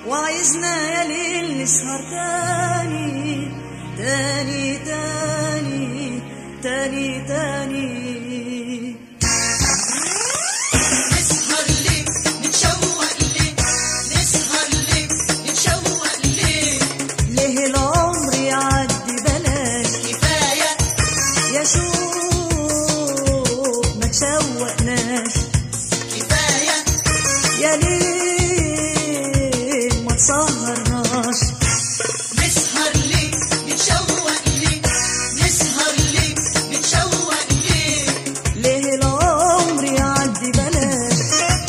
وعايزنا يا ليل نسهر تاني تاني تاني تاني تاني نسهر ليه نتشوق ليه نسهر ليه نتشوق ليه ليه العمر يعدي بلاش كفاية يا شوق ما تشوقناش كفاية يا ليل ما تصهرناش نسهر ليه نتشوق ليه نسهر ليه نتشوق ليه ليه العمر يعدي بلاش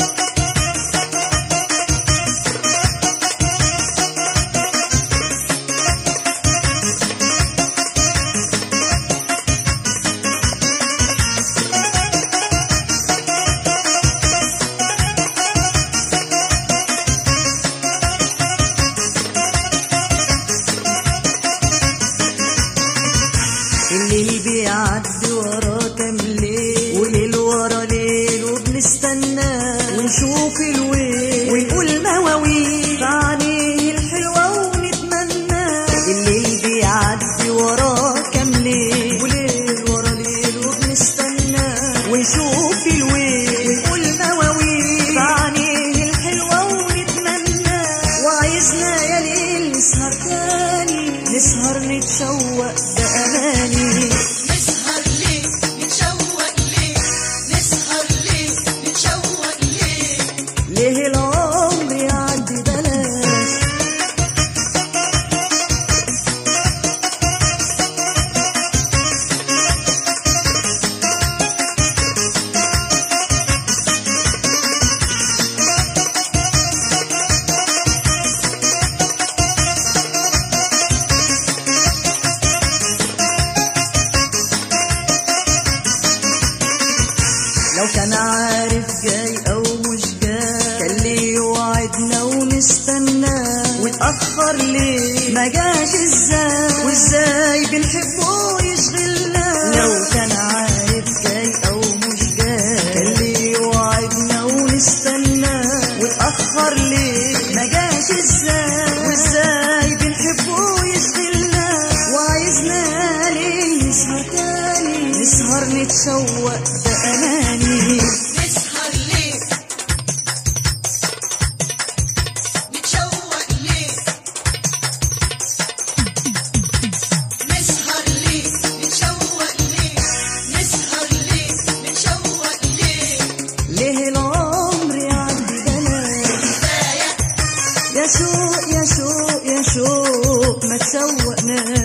الليل بيعدي وراه كام ليل وليل ورا ليل وبنستناه ونشوف الويل ونقول مواويل في عينيه الحلوة ونتمنى الليل بيعدي وراه كام ليل وليل ورا ليل وبنستناه ونشوف الويل ونقول مواويل في عينيه الحلوة ونتمنى وعايزنا يا ليل نسهر تاني نسهر نتشوق بأماني نسهر ليه نتشوق ليه نسهر ليه نتشوق ليه ليه العمر يعدي بلاش لو كان عارف جاي او مش جاي كان ليه يوعدنا ونستناه واتاخر ليه ما جاش ازاي وازاي بنحبه يشغلنا لو كان عارف جاي او مش جاي كان ليه يوعدنا ونستناه واتاخر ليه ما جاش ازاي وازاي بنحبه يشغلنا وعايزنا ليه نسهر تاني نسهر نتشوق بأماني نسهر ليه نتشوق ليه نسهر ليه نتشوق ليه نسهر ليه نتشوق ليه ليه العمر يعدي بلاش كفاية يا شوق يا شوق يا شوق ما تشوقناش